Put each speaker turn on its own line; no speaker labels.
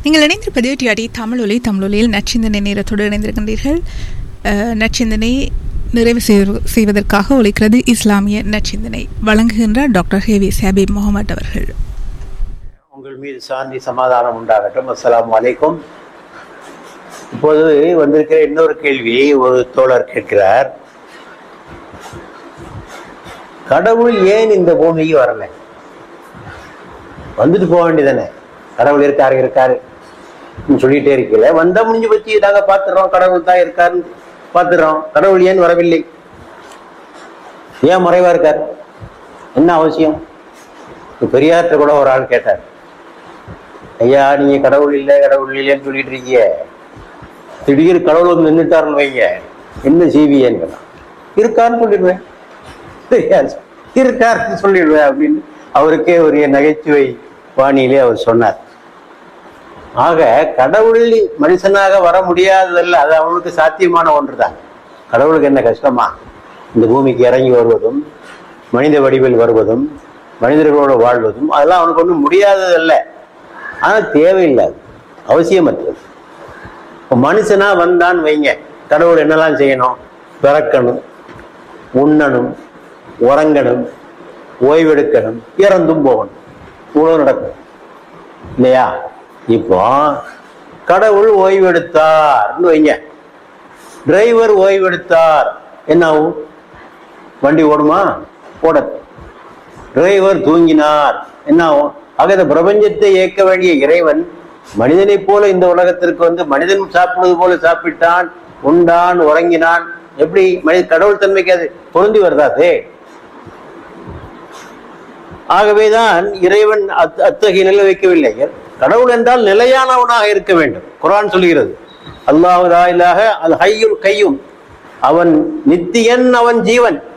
நீங்கள் இணைந்திருப்பது டிஆடி தமிழொலி தமிழொலியில் நச்சிந்தனை நேரத்தோடு இணைந்திருக்கின்றீர்கள் அஹ், நச்சிந்தனை நிறைவு செய்வ- செய்வதற்காக ஒலிக்கிறது இஸ்லாமிய நச்சிந்தனை வழங்குகின்றார் டாக்டர் ஹேவி சாபிப் முகமது அவர்கள்
உங்கள் மீது சாந்தி சமாதானம் உண்டாகட்டும் அஸ்ஸலாமு அலைக்கும் இப்போது வந்திருக்கிற இன்னொரு கேள்வி ஒரு தோழர் கேட்கிறார் கடவுள் ஏன் இந்த பூமிக்கு வரல வந்துட்டு போக வேண்டியதானே கடவுள் இருக்காரு இருக்காரு ன்னு சொல்லிட்டே இருக்கல வந்தா முடிஞ்சு பத்தி நாங்க பாத்துறோம் கடவுள் தான் இருக்காருன்னு பாத்துறோம் கடவுள் ஏன் வரவில்லை ஏன் மறைவா இருக்கார் என்ன அவசியம் இப்ப பெரியார்ட்ட கூட ஒரு ஆள் கேட்டார் ஐயா நீங்க கடவுள் இல்லை கடவுள் இல்லைன்னு சொல்லிட்டு இருக்கீங்க திடீர் கடவுள் வந்து நின்றுட்டாருன்னு வைங்க என்ன செய்வியன்னு கேட்டான் இருக்காருன்னு சொல்லிடுவேன் தெரியாது இருக்காருன்னு சொல்லிடுவேன் அப்படின்னு அவருக்கே ஒரு நகைச்சுவை வாணியிலே அவர் சொன்னார் ஆக கடவுள் மனுஷனாக வர முடியாததல்ல அது அவனுக்கு சாத்தியமான ஒன்றுதான் கடவுளுக்கு என்ன கஷ்டமா இந்த பூமிக்கு இறங்கி வருவதும் மனித வடிவில் வருவதும் மனிதர்களோடு வாழ்வதும் அதெல்லாம் அவனுக்கு ஒன்றும் முடியாததல்ல ஆனால் தேவையில்லாது அவசியமற்றது இப்போ மனுஷனா வந்தான் வைங்க கடவுள் என்னெல்லாம் செய்யணும் பிறக்கணும் உண்ணணும் உறங்கணும் ஓய்வெடுக்கணும் இறந்தும் போகணும் இவ்வளவு நடக்கும் இல்லையா இப்போ கடவுள் ஓய்வெடுத்தார்னு வைங்க டிரைவர் ஓய்வெடுத்தார் என்ன ஆகும் வண்டி ஓடுமா ஓடாது டிரைவர் தூங்கினார் என்ன ஆகும் ஆக இந்த பிரபஞ்சத்தை இயக்க வேண்டிய இறைவன் மனிதனைப் போல இந்த உலகத்திற்கு வந்து மனிதன் சாப்பிடுவது போல சாப்பிட்டான் உண்டான் உறங்கினான் எப்படி மனித கடவுள் தன்மைக்கு அது பொருந்தி வருதாதே ஆகவேதான் இறைவன் அத்- அத்தகைய நிலை வைக்கவில்லை கடவுள் என்றால் நிலையானவனாக இருக்க வேண்டும் குர்ஆன் சொல்லுகிறது அல்லாஹு லா இலாஹ அல் ஹய்யுல் கையும் அவன் நித்தியன் அவன் ஜீவன்